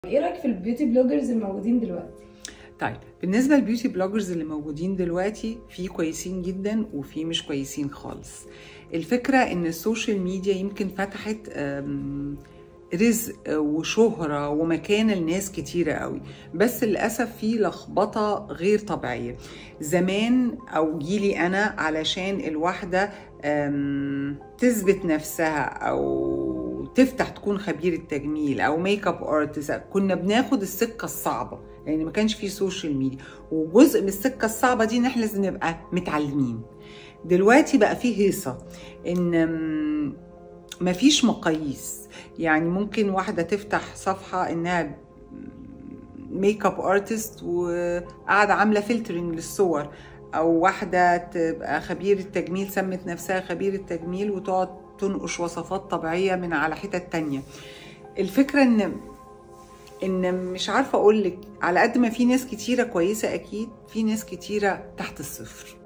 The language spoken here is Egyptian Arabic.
ايه رايك في البيوتي بلوجرز الموجودين دلوقتي طيب بالنسبه للبيوتي بلوجرز اللي موجودين دلوقتي في كويسين جدا وفي مش كويسين خالص الفكره ان السوشيال ميديا يمكن فتحت أم، رزق وشهرة ومكانة لناس كتيرة قوي بس للأسف في لخبطة غير طبيعية زمان أو جيلي أنا علشان الواحدة أم، تثبت نفسها أو تفتح تكون خبيرة تجميل أو ميك اب ارتست كنا بناخد السكة الصعبة لأن يعني ما كانش فيه سوشيال ميديا وجزء من السكة الصعبة دي إن احنا لازم نبقى متعلمين دلوقتي بقى فيه هيصة إن أم، مفيش مقاييس يعني ممكن واحدة تفتح صفحة إنها ميك اب ارتست وقاعدة عاملة فلترنج للصور أو واحدة تبقى خبيرة تجميل سمت نفسها خبيرة تجميل وتقعد تنقش وصفات طبيعية من على حتت تانية الفكرة إن إن مش عارفة أقولك على قد ما في ناس كتيرة كويسة أكيد في ناس كتيرة تحت الصفر